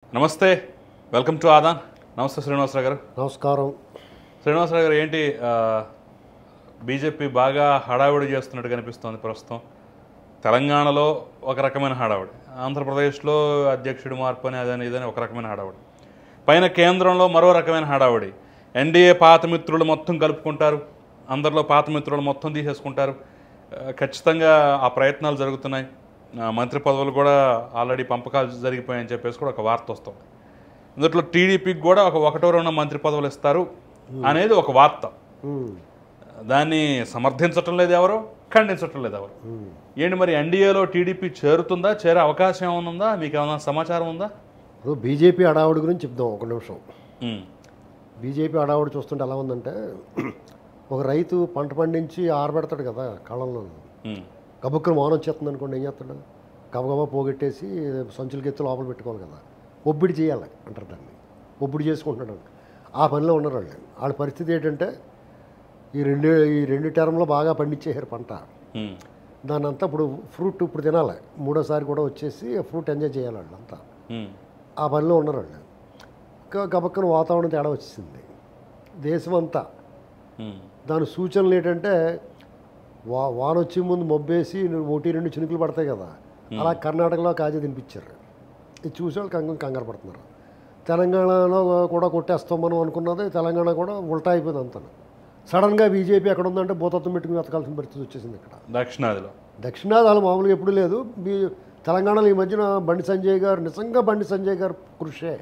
నమస్తే welcome to ఆదాన్ నమస్తే శ్రీనివాసరావు గారు నమస్కారం శ్రీనివాసరావు గారు ఏంటి ఆ, బీజేపీ బాగా హడావిడి చేస్తున్నట్టు కనిపిస్తోంది ప్రస్తుతం తెలంగాణలో ఒక రకమైన హడావిడి ఆంధ్రప్రదేశ్లో అధ్యక్షుడి మార్పు అని అదని ఇదని ఒక రకమైన హడావిడి పైన కేంద్రంలో మరో రకమైన హడావిడి ఎన్డీఏ పాత మిత్రులు మొత్తం కలుపుకుంటారు అందరిలో పాత మిత్రులు మొత్తం తీసేసుకుంటారు ఆ, ఖచ్చితంగా ఆ ప్రయత్నాలు జరుగుతున్నాయి ఆ, మంత్రి పదవులు కూడా ఆల్రెడీ పంపకాలు జరిగిపోయాయని చెప్పేసి కూడా ఒక వార్త వస్తుంది ఇందులో టీడీపీకి కూడా ఒక ఒకటో రెండో మంత్రి పదవులు ఇస్తారు అనేది ఒక వార్త ఉమ్, దాన్ని సమర్థించటం లేదు ఎవరు ఖండించటం లేదు ఎవరు ఉమ్. ఏంటి మరి ఎన్డీఏలో టీడీపీ చేరుతుందా చేరే అవకాశం ఏమైనా ఉందా మీకు ఏమైనా సమాచారం ఉందా ఇప్పుడు బీజేపీ హడావుడి గురించి చెప్దాం ఒక నిమిషం ఉమ్, బీజేపీ హడావుడి చూస్తుంటే ఎలా ఉందంటే ఒక రైతు పంట పండించి ఆరబెడతాడు కదా కళ్ళల్లో ఉమ్, గబుక్కులు మౌనం వచ్చేస్తుంది అనుకోండి ఏం చేస్తాడు గబగబా పోగొట్టేసి సంచులకి ఎత్తి లోపల పెట్టుకోవాలి కదా ఒబ్బిడి చేయాలి అంటారు దాన్ని ఒబ్బిడి చేసుకుంటున్నాడు ఆ పనిలో ఉన్నారు వాళ్ళు వాళ్ళ పరిస్థితి ఏంటంటే ఈ రెండు ఈ రెండు టర్మ్లో బాగా పండించేసారు పంట ఉమ్, దాన్ని అంతా ఇప్పుడు ఫ్రూట్ ఇప్పుడు తినాలి మూడోసారి కూడా వచ్చేసి ఫ్రూట్ ఎంజాయ్ చేయాలి వాళ్ళు అంతా ఉమ్, ఆ పనిలో ఉన్నారు వాళ్ళు ఇంకా గబక్కన వాతావరణం తేడా వచ్చేసింది దేశం అంతా ఉమ్, దాని సూచనలు ఏంటంటే వా వాన వచ్చే ముందు మబ్బేసి ఒకటి రెండు చినుకులు పడతాయి కదా అలా కర్ణాటకలో కాజా తినిపించారు ఇది చూసే వాళ్ళు కంగ కంగారు పడుతున్నారు తెలంగాణలో కూడా కొట్టేస్తాం మనం అనుకున్నది తెలంగాణ కూడా ఉల్టా అయిపోయింది అంతా సడన్గా బీజేపీ ఎక్కడ ఉందంటే భూతత్వం పెట్టుకుని వెతకాల్సిన పరిస్థితి వచ్చేసింది ఇక్కడ దక్షిణాదిలో దక్షిణాదాలు మామూలుగా ఎప్పుడు లేదు మీ తెలంగాణలో ఈ మధ్యన బండి సంజయ్ గారు నిజంగా బండి సంజయ్ గారు కృషే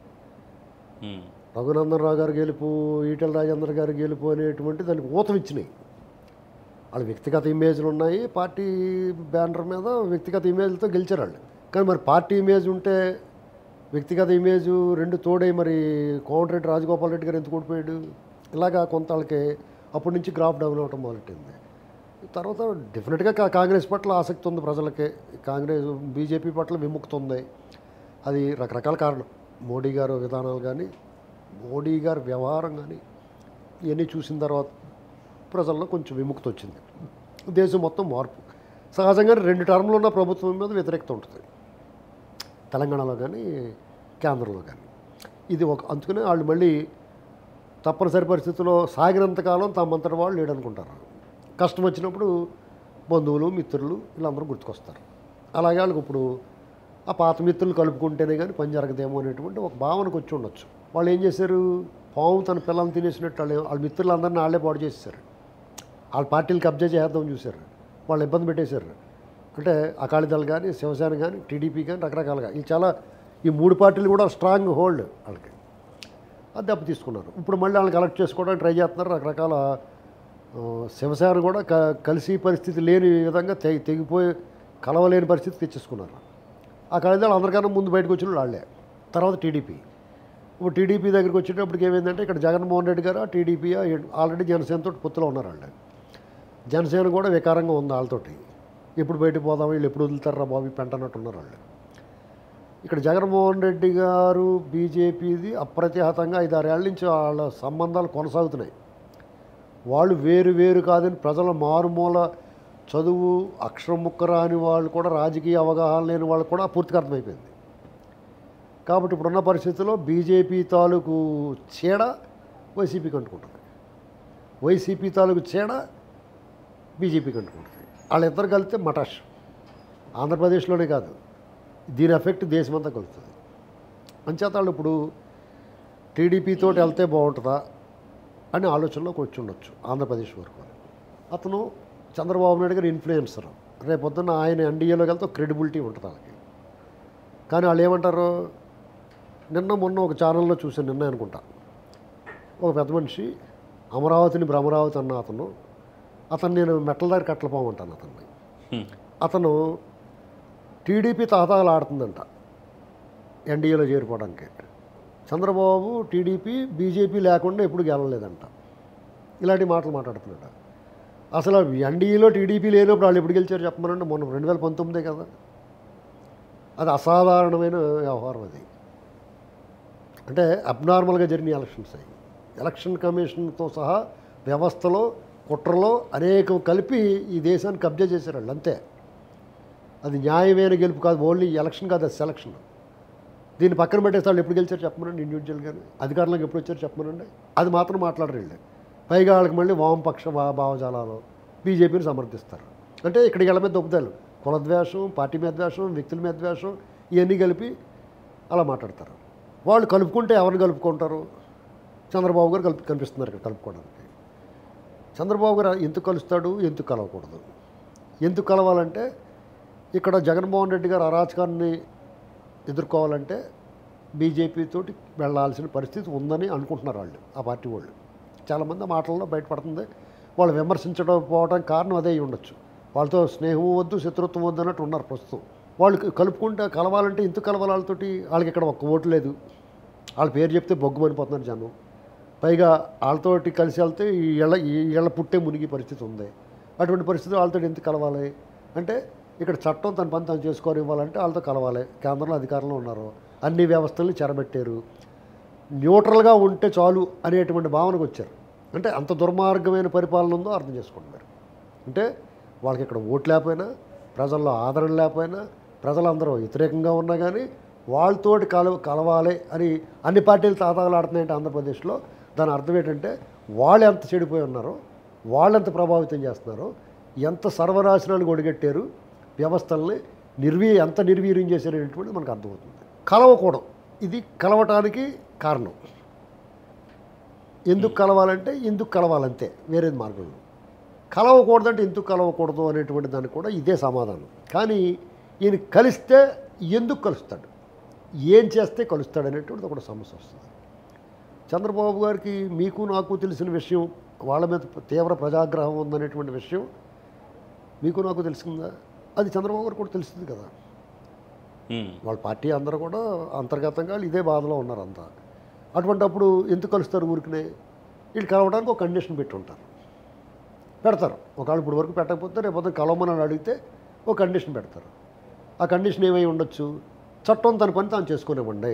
ఉమ్, రఘునందన్ రావు గారు గెలుపు ఈటెల రాజేంద్ర గారు గెలుపు అనేటువంటి దానికి ఊతం ఇచ్చినాయి వాళ్ళ వ్యక్తిగత ఇమేజ్లు ఉన్నాయి పార్టీ బ్యానర్ మీద వ్యక్తిగత ఇమేజ్లతో గెలిచారు వాళ్ళు కానీ మరి పార్టీ ఇమేజ్ ఉంటే వ్యక్తిగత ఇమేజ్ రెండు తోడై మరి కోమటిరెడ్డి రాజగోపాల్ రెడ్డి గారు ఎందుకు ఓడిపోయాడు ఇలాగా కొంత వాళ్ళకి అప్పటి నుంచి గ్రాఫ్ డౌన్ అవటం మొదలెట్టింది తర్వాత డెఫినెట్గా కా- కాంగ్రెస్ పట్ల ఆసక్తి ఉంది ప్రజలకి కాంగ్రెస్ బీజేపీ పట్ల విముక్తి ఉంది అది రకరకాల కారణం మోడీ గారు విధానాలు కానీ మోడీ గారి వ్యవహారం కానీ ఇవన్నీ చూసిన తర్వాత ప్రజల్లో కొంచెం విముక్తి వచ్చింది దేశం మొత్తం మార్పు సహజంగా రెండు టర్మ్లో ఉన్న ప్రభుత్వం మీద వ్యతిరేకత ఉంటుంది తెలంగాణలో కానీ కేంద్రంలో కానీ ఇది ఒక అందుకనే వాళ్ళు మళ్ళీ తప్పనిసరి పరిస్థితుల్లో సాగినంతకాలం తమంతటి వాళ్ళు లేడనుకుంటారు కష్టం వచ్చినప్పుడు బంధువులు మిత్రులు వీళ్ళందరూ గుర్తుకొస్తారు అలాగే వాళ్ళకి ఇప్పుడు ఆ పాత మిత్రులు కలుపుకుంటేనే కానీ పని జరగదేమో అనేటువంటి ఒక భావనకు వచ్చి ఉండొచ్చు వాళ్ళు ఏం చేశారు పాము తన పిల్లల్ని తినేసినట్టు వాళ్ళు వాళ్ళ మిత్రులందరినీ వాళ్ళే పాడు చేసేసారు వాళ్ళ పార్టీలు కబ్జా చేద్దామని చూశారు వాళ్ళు ఇబ్బంది పెట్టేశారు అంటే అకాలీదళ్ కానీ శివసేన కానీ టీడీపీ కానీ రకరకాలుగా ఈ చాలా ఈ మూడు పార్టీలు కూడా స్ట్రాంగ్ హోల్డ్ వాళ్ళకి అది దెబ్బ తీసుకున్నారు ఇప్పుడు మళ్ళీ వాళ్ళని కలెక్ట్ చేసుకోవడానికి ట్రై చేస్తున్నారు రకరకాల ఆ, శివసేన కూడా క కలిసి పరిస్థితి లేని విధంగా తెగి తెగిపోయి కలవలేని పరిస్థితి తెచ్చేసుకున్నారు ఆ కళిదాలు అందరికన్నా ముందు బయటకు వచ్చిన వాళ్ళు వాళ్ళే తర్వాత టీడీపీ ఇప్పుడు టీడీపీ దగ్గరికి వచ్చేటప్పటికి ఏమైందంటే ఇక్కడ జగన్మోహన్ రెడ్డి గారు టీడీపీ ఆల్రెడీ జనసేనతో పొత్తులో ఉన్నారు వాళ్ళు జనసేన కూడా వికారంగా ఉంది వాళ్ళతోటి ఎప్పుడు బయటకు పోదాం వీళ్ళు ఎప్పుడు వదులుతారా బాబు ఈ పెంట అన్నట్టు ఉన్నారు వాళ్ళు ఇక్కడ జగన్మోహన్ రెడ్డి గారు బీజేపీది అప్రతిహతంగా ఐదారేళ్ల నుంచి వాళ్ళ సంబంధాలు కొనసాగుతున్నాయి వాళ్ళు వేరు వేరు కాదని ప్రజల మారుమూల చదువు అక్షరం ముక్క రాని వాళ్ళు కూడా రాజకీయ అవగాహన లేని వాళ్ళు కూడా పూర్తిగా అర్థమైపోయింది కాబట్టి ఇప్పుడున్న పరిస్థితుల్లో బీజేపీ తాలూకు చీడ వైసీపీకి అంటుకుంటుంది వైసీపీ తాలూకు చీడ బీజేపీకి అంటుకుంటుంది వాళ్ళిద్దరు కలిస్తే మటాష్ ఆంధ్రప్రదేశ్లోనే కాదు దీని ఎఫెక్ట్ దేశమంతా కలుగుతుంది అంచేత వాళ్ళు ఇప్పుడు టీడీపీతో వెళ్తే బాగుంటుందా అని ఆలోచనలోకి వచ్చి ఉండొచ్చు ఆంధ్రప్రదేశ్ వరకు అతను చంద్రబాబు నాయుడు గారు ఇన్ఫ్లుయెన్సర్ రేపొద్దున ఆయన ఎన్డీఏలోకి వెళ్తే క్రెడిబిలిటీ ఉంటుంది వాళ్ళకి కానీ వాళ్ళు ఏమంటారు నిన్న మొన్న ఒక ఛానల్లో చూసాను నిన్న అనుకుంటా ఒక పెద్ద మనిషి అమరావతిని భ్రమరావతి అన్న అతను అతను నేను మెట్ల దగ్గర కట్టలపోమంటాను అతన్ని ఉమ్, అతను టీడీపీ తాతాలు ఆడుతుందంట ఎన్డీఏలో చేరిపోవడానికి చంద్రబాబు టీడీపీ బీజేపీ లేకుండా ఎప్పుడు గెలవలేదంట ఇలాంటి మాటలు మాట్లాడుతున్నాడు అసలు ఎన్డీఏలో టీడీపీ లేనప్పుడు వాళ్ళు ఎప్పుడు గెలిచారు చెప్పమనండి మొన్న రెండు వేల పంతొమ్మిదే కదా అది అసాధారణమైన వ్యవహారం అది అంటే అబ్నార్మల్గా జరిగిన ఎలక్షన్స్ అయ్యి ఎలక్షన్ కమిషన్తో సహా వ్యవస్థలో కుట్రలో అనేకం కలిపి ఈ దేశాన్ని కబ్జా చేశారు వాళ్ళు అంతే అది న్యాయమైన గెలుపు కాదు ఓన్లీ ఎలక్షన్ కాదు అది సెలక్షన్ దీన్ని పక్కన పెట్టేస్తే వాళ్ళు ఎప్పుడు గెలిచారు చెప్పమనండి ఇండివిజువల్గానే అధికారంలోకి ఎప్పుడు వచ్చారు చెప్పమనండి అది మాత్రం మాట్లాడరు వీళ్ళు పైగా వాళ్ళకి మళ్ళీ వామపక్ష భా- భావజాలాలు బీజేపీని సమర్థిస్తారు అంటే ఇక్కడ వీళ్ళ మీద దొబ్బుతారు కులద్వేషం పార్టీ మీద ద్వేషం వ్యక్తుల మీద ద్వేషం ఇవన్నీ కలిపి అలా మాట్లాడతారు వాళ్ళు కలుపుకుంటే ఎవరిని కలుపుకుంటారు చంద్రబాబు గారు కలుపు కనిపిస్తున్నారు ఇక్కడ కలుపుకోవడానికి చంద్రబాబు గారు ఎందుకు కలుస్తాడు ఎందుకు కలవకూడదు ఎందుకు కలవాలంటే ఇక్కడ జగన్మోహన్ రెడ్డి గారు అరాచకాన్ని ఎదుర్కోవాలంటే బీజేపీ తోటి వెళ్ళాల్సిన పరిస్థితి ఉందని అనుకుంటున్నారు వాళ్ళు ఆ పార్టీ వాళ్ళు చాలామంది ఆ మాటల్లో బయటపడుతుంది వాళ్ళు విమర్శించడం పోవడానికి కారణం అదే అయి ఉండొచ్చు వాళ్ళతో స్నేహం వద్దు శత్రుత్వం వద్దు అన్నట్టు ఉన్నారు ప్రస్తుతం వాళ్ళు కలుపుకుంటే కలవాలంటే ఎందుకు కలవాలి వాళ్ళతోటి వాళ్ళకి ఇక్కడ ఒక్క ఓటు లేదు వాళ్ళ పేరు చెప్తే బొగ్గుమనిపోతున్నారు జనం పైగా వాళ్ళతోటి కలిసి వెళ్తే ఈ ఇళ్ళ ఈ ఇళ్ళ పుట్టే మునిగి పరిస్థితి ఉంది అటువంటి పరిస్థితి వాళ్ళతో ఎందుకు కలవాలి అంటే ఇక్కడ చట్టం తన పని తను చేసుకొని ఇవ్వాలంటే వాళ్ళతో కలవాలి కేంద్రంలో అధికారంలో ఉన్నారు అన్ని వ్యవస్థల్ని చెరబెట్టారు న్యూట్రల్గా ఉంటే చాలు అనేటువంటి భావనకు వచ్చారు అంటే అంత దుర్మార్గమైన పరిపాలన ఉందో అర్థం చేసుకుంటున్నారు అంటే వాళ్ళకి ఇక్కడ ఓటు లేకపోయినా ప్రజల్లో ఆదరణ లేకపోయినా ప్రజలందరూ వ్యతిరేకంగా ఉన్నా కానీ వాళ్ళతోటి కల కలవాలి అని అన్ని పార్టీలు తాతాలాడుతున్నాయంటే ఆంధ్రప్రదేశ్లో దాని అర్థం ఏంటంటే వాళ్ళు ఎంత చెడిపోయి ఉన్నారో వాళ్ళు ఎంత ప్రభావితం చేస్తున్నారో ఎంత సర్వనాశనానికి ఒడిగట్టారు వ్యవస్థల్ని నిర్వీ ఎంత నిర్వీర్యం చేశారు అనేటువంటిది మనకు అర్థమవుతుంది కలవకూడదు ఇది కలవటానికి కారణం ఎందుకు కలవాలంటే ఎందుకు కలవాలంతే వేరేది మార్గం లేదు. కలవకూడదంటే ఎందుకు కలవకూడదు అనేటువంటి దానికి కూడా ఇదే సమాధానం కానీ ఈయన కలిస్తే ఎందుకు కలుస్తాడు ఏం చేస్తే కలుస్తాడు అనేటువంటిది ఒక సమస్య వస్తుంది చంద్రబాబు గారికి మీకు నాకు తెలిసిన విషయం వాళ్ళ మీద తీవ్ర ప్రజాగ్రహం ఉందనేటువంటి విషయం మీకు నాకు తెలిసిందా అది చంద్రబాబు గారికి కూడా తెలుస్తుంది కదా ఉమ్. వాళ్ళ పార్టీ అందరూ కూడా అంతర్గతంగా వాళ్ళు ఇదే బాధలో ఉన్నారు అంతా అటువంటప్పుడు ఎందుకు కలుస్తారు ఊరికనే వీళ్ళు కలవడానికి ఒక కండిషన్ పెట్టి ఉంటారు పెడతారు ఒకవేళ ఇప్పుడు వరకు పెట్టకపోతే రేపు పొద్దున్న కలవమని అని అడిగితే ఒక కండిషన్ పెడతారు ఆ కండిషన్ ఏమై ఉండొచ్చు చట్టం తన పని తాను చేసుకునేవ్వండి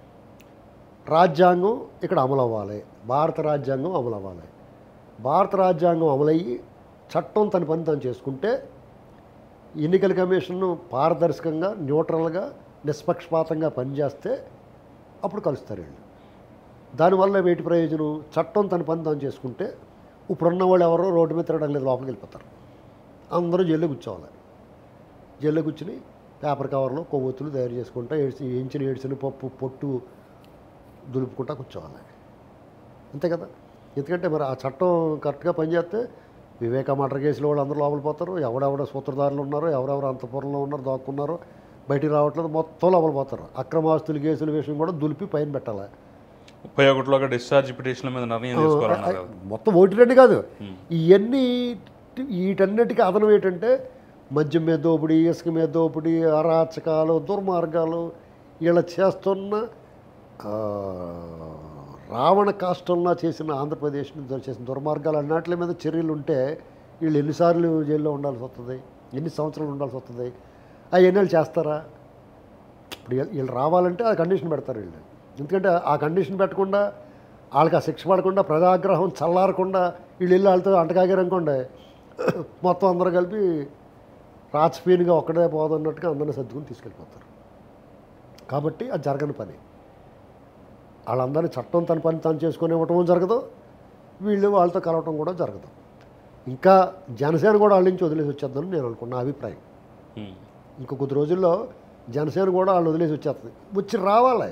రాజ్యాంగం ఇక్కడ అమలు అవ్వాలి భారత రాజ్యాంగం అమలు అవ్వాలి భారత రాజ్యాంగం అమలయ్యి చట్టం తన పని తాను చేసుకుంటే ఎన్నికల కమిషన్ పారదర్శకంగా న్యూట్రల్గా నిష్పక్షపాతంగా పనిచేస్తే అప్పుడు కలుస్తారు వీళ్ళు దానివల్ల వేటి ప్రయోజనం చట్టం తన పని తాను చేసుకుంటే ఇప్పుడున్న వాళ్ళు ఎవరో రోడ్డు మీద తిరగడం లేదు లోపలికి వెళ్ళిపోతారు అందరూ జైల్లో కూర్చోవాలి జైల్లో కూర్చుని పేపర్ కవర్లో కొవ్వొత్తులు తయారు చేసుకుంటా ఏడ్చి ఏంచిన ఏడ్చిన పప్పు పొట్టు దులుపుకుంటా కూర్చోవాలి అంతే కదా ఎందుకంటే మరి ఆ చట్టం కరెక్ట్గా పనిచేస్తే వివేక మటర్ కేసులో వాళ్ళు అందరూ లోపల పోతారు ఎవడెవడ సూత్రధారులు ఉన్నారో ఎవరెవరు అంతపురంలో ఉన్నారో దాక్కున్నారో బయటికి రావట్లేదు మొత్తం లోపల పోతారు అక్రమాస్తుల కేసుల విషయం కూడా దులిపి పైన పెట్టాలి ముప్పై ఒకటిలోగా డిశ్చార్జ్ పిటిషన్ల మీద నిర్ణయం తీసుకోవాలన్నారు కదా. మొత్తం ఒకటి రెండు కాదు ఇవన్నీ వీటన్నిటికీ అదనం ఏంటంటే మద్యం మీద దోపిడీ ఇసుక మీద దోపిడీ అరాచకాలు దుర్మార్గాలు వీళ్ళ చేస్తున్న ఆ, రావణ కాష్టంలా చేసిన ఆంధ్రప్రదేశ్ని దు- చేసిన దుర్మార్గాలు అన్నిటి మీద చర్యలు ఉంటే వీళ్ళు ఎన్నిసార్లు జైల్లో ఉండాల్సి వస్తుంది ఎన్ని సంవత్సరాలు ఉండాల్సి వస్తుంది అవి ఎన్ని చేస్తారా ఇప్పుడు వీళ్ళు- వీళ్ళు రావాలంటే ఆ కండిషన్ పెడతారు వీళ్ళు ఎందుకంటే ఆ కండిషన్ పెట్టకుండా వాళ్ళకి ఆ శిక్ష పడకుండా ప్రజాగ్రహం చల్లారకుండా వీళ్ళు వెళ్ళి వాళ్ళతో అంటకాగారు అనుకోండి మొత్తం అందరూ కలిపి రాచపీనుగా ఒక్కడే పోదన్నట్టుగా అందరిని సర్దుకుని తీసుకెళ్ళిపోతారు కాబట్టి అది జరగని పని వాళ్ళందరినీ చట్టం తన పని తాను చేసుకొని ఇవ్వటం జరగదు వీళ్ళు వాళ్ళతో కలవటం కూడా జరగదు ఇంకా జనసేన కూడా వాళ్ళ నుంచి వదిలేసి వచ్చేద్దని నేను అనుకున్నా నా అభిప్రాయం ఉమ్. ఇంకో కొద్ది రోజుల్లో జనసేన కూడా వాళ్ళు వదిలేసి వచ్చేస్తుంది వచ్చి రావాలి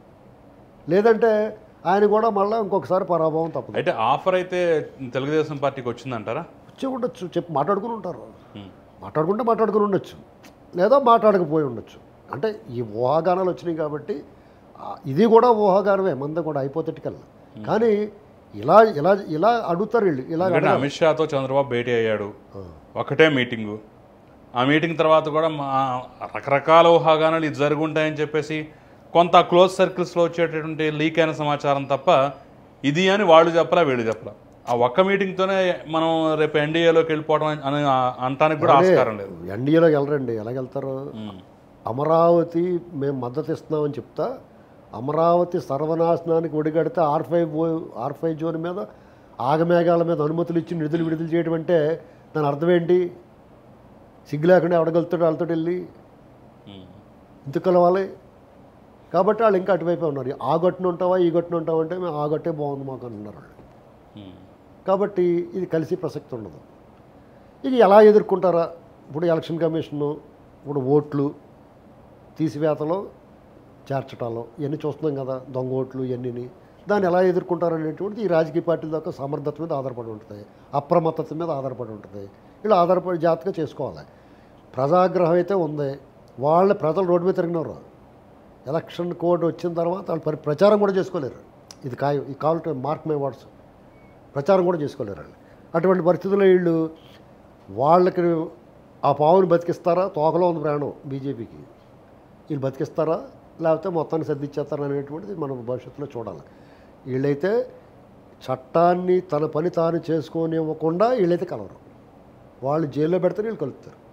లేదంటే ఆయన కూడా మళ్ళీ ఇంకొకసారి పరాభవం తప్పదు అయితే ఆఫర్ అయితే తెలుగుదేశం పార్టీకి వచ్చిందంటారా వచ్చి ఉండొచ్చు చెప్పి మాట్లాడుకుని ఉంటారు ఉమ్. మాట్లాడుకుంటే మాట్లాడుకుని ఉండొచ్చు లేదా మాట్లాడకపోయి ఉండొచ్చు అంటే ఈ ఊహాగానాలు వచ్చినాయి కాబట్టి ఆ, ఇది కూడా ఊహాగానమే మంద కూడా హైపోతెటికల్ కానీ ఇలా ఇలా ఇలా అడుగుతారు వీళ్ళు ఇలా ఎందుకంటే అమిత్ షాతో చంద్రబాబు భేటీ అయ్యాడు ఒకటే మీటింగు ఆ మీటింగ్ తర్వాత కూడా మా రకరకాల ఊహాగానాలు ఇది జరుగుంటాయని చెప్పేసి కొంత క్లోజ్ సర్కిల్స్లో వచ్చేటటువంటి లీక్ అయిన సమాచారం తప్ప ఇది అని వాళ్ళు చెప్పలా వీళ్ళు చెప్పలా ఆ ఒక్క మీటింగ్తోనే మనం రేపు ఎన్డీఏలోకి వెళ్ళిపోవడం అని అనటానికి కూడా ఆస్కారం లేదు ఎన్డీఏలోకి వెళ్ళరండి ఎలాగెళ్తారు ఉమ్. అమరావతి మేము మద్దతు ఇస్తున్నామని చెప్తా అమరావతి సర్వనాశనానికి ఒడిగడితే R five R five zone మీద ఆగమేఘాల మీద అనుమతులు ఇచ్చి నిధులు విడుదల చేయడం అంటే దాని అర్థం ఏంటి సిగ్గు లేకుండా ఎవడగలుగుతాడు వాళ్ళతో వెళ్ళి ఉమ్. ఎందుకు కలవాలి కాబట్టి వాళ్ళు ఇంకా అటువైపే ఉన్నారు ఆ గట్టున ఉంటావా ఈ గట్టున ఉంటావా అంటే మేము ఆ గట్టే బాగుంది మాకు అంటున్నారు వాళ్ళు ఉమ్. కాబట్టి ఇది కలిసి ప్రసక్తి ఉండదు ఇది ఎలా ఎదుర్కొంటారా ఇప్పుడు ఎలక్షన్ కమిషను ఇప్పుడు ఓట్లు తీసివేతలో చేర్చటాలు ఇవన్నీ చూస్తున్నాం కదా దొంగ ఓట్లు ఇవన్నీ దాన్ని ఎలా ఎదుర్కొంటారు అనేటువంటిది ఈ రాజకీయ పార్టీల దాకా సమర్థత మీద ఆధారపడి ఉంటుంది అప్రమత్తత మీద ఆధారపడి ఉంటుంది ఇలా ఆధారపడి జాగ్రత్తగా చేసుకోవాలి ప్రజాగ్రహం అయితే ఉంది వాళ్ళ ప్రజలు రోడ్డు మీద తిరిగినారు ఎలక్షన్ కోడ్ వచ్చిన తర్వాత వాళ్ళు పరి ప్రచారం కూడా చేసుకోలేరు ఇది ఖాయం ఈ కావాలి మార్క్ మై వర్డ్స్ ప్రచారం కూడా చేసుకోలేరు వాళ్ళు అటువంటి పరిస్థితుల్లో వీళ్ళు వాళ్ళకి ఆ పావుని బతికిస్తారా తోకలో ఉంది ప్రాణం బీజేపీకి వీళ్ళు బతికిస్తారా లేకపోతే మొత్తాన్ని సర్దిచ్చేస్తారా అనేటువంటిది మనం భవిష్యత్తులో చూడాలి వీళ్ళైతే చట్టాన్ని తన పని తాను చేసుకోనివ్వకుండా వీళ్ళైతే కలవరు వాళ్ళు జైల్లో పెడితే వీళ్ళు కలుపుతారు